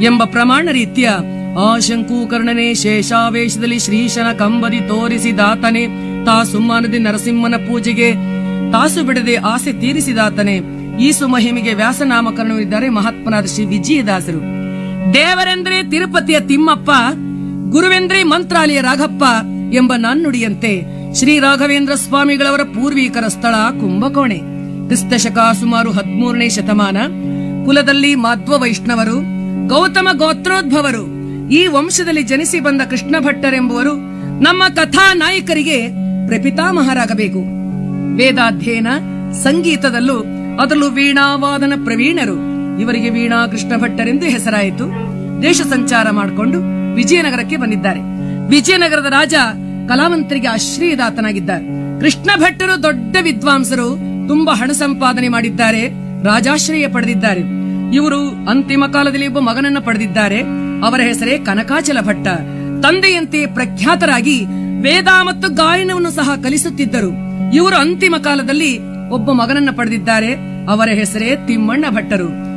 ಎಂಬ ಪ್ರಮಾಣ ರೀತ್ಯ ಆ ಶಂಕೂಕರ್ಣನೆ ಶೇಷಾವೇಶದಲ್ಲಿ ಶ್ರೀಶನ ಕಂಬದಿ ತೋರಿಸಿದಾತನೆ ತಾ ಸುಮ್ಮನದಿ ನರಸಿಂಹನ ಪೂಜೆಗೆ ತಾಸು ಬಿಡದೆ ಆಸೆ ತೀರಿಸಿದಾತನೆ ಈಸು ಮಹಿಮೆಗೆ ವ್ಯಾಸನಾಮಕರಣವಿದ್ದಾರೆ ಮಹಾತ್ಮನಾದ ಶ್ರೀ ವಿಜಯದಾಸರು ದೇವರೆಂದ್ರೆ ತಿರುಪತಿಯ ತಿಮ್ಮಪ್ಪ ಗುರುವೆಂದ್ರೆ ಮಂತ್ರಾಲಯ ರಾಘಪ್ಪ ಎಂಬ ನನ್ನುಡಿಯಂತೆ ಶ್ರೀ ರಾಘವೇಂದ್ರ ಸ್ವಾಮಿಗಳವರ ಪೂರ್ವಿಕರ ಸ್ಥಳ ಕುಂಭಕೋಣೆ ಕ್ರಿಸ್ತಶಕ ಸುಮಾರು ಹದಿಮೂರನೇ ಶತಮಾನ ಕುಲದಲ್ಲಿ ಮಾಧ್ವ ವೈಷ್ಣವರು ಗೌತಮ ಗೋತ್ರೋದ್ಭವರು ಈ ವಂಶದಲ್ಲಿ ಜನಿಸಿ ಬಂದ ಕೃಷ್ಣ ಭಟ್ಟರೆಂಬುವರು ನಮ್ಮ ಕಥಾ ನಾಯಕರಿಗೆ ಪ್ರಪಿತಾಮಹರಾಗಬೇಕು ವೇದಾಧ್ಯಯನ ಸಂಗೀತದಲ್ಲೂ ಅದರಲ್ಲೂ ವೀಣಾವಾದನ ಪ್ರವೀಣರು ಇವರಿಗೆ ವೀಣಾ ಕೃಷ್ಣ ಭಟ್ಟರೆಂದು ಹೆಸರಾಯಿತು ದೇಶ ಸಂಚಾರ ಮಾಡಿಕೊಂಡು ವಿಜಯನಗರಕ್ಕೆ ಬಂದಿದ್ದಾರೆ ವಿಜಯನಗರದ ರಾಜ ಕಲಾವಂತರಿಗೆ ಆಶ್ರಯದಾತನಾಗಿದ್ದಾರೆ ಕೃಷ್ಣ ಭಟ್ಟರು ದೊಡ್ಡ ವಿದ್ವಾಂಸರು ತುಂಬಾ ಹಣ ಸಂಪಾದನೆ ಮಾಡಿದ್ದಾರೆ ರಾಜಾಶ್ರಯ ಪಡೆದಿದ್ದಾರೆ ಇವರು ಅಂತಿಮ ಕಾಲದಲ್ಲಿ ಒಬ್ಬ ಮಗನನ್ನ ಪಡೆದಿದ್ದಾರೆ ಅವರ ಹೆಸರೇ ಕನಕಾಚಲ ಭಟ್ಟ ತಂದೆಯಂತೆ ಪ್ರಖ್ಯಾತರಾಗಿ ವೇದ ಮತ್ತು ಗಾಯನವನ್ನು ಸಹ ಕಲಿಸುತ್ತಿದ್ದರು ಇವರು ಅಂತಿಮ ಕಾಲದಲ್ಲಿ ಒಬ್ಬ ಮಗನನ್ನ ಪಡೆದಿದ್ದಾರೆ ಅವರ ಹೆಸರೇ ತಿಮ್ಮಣ್ಣ ಭಟ್ಟರು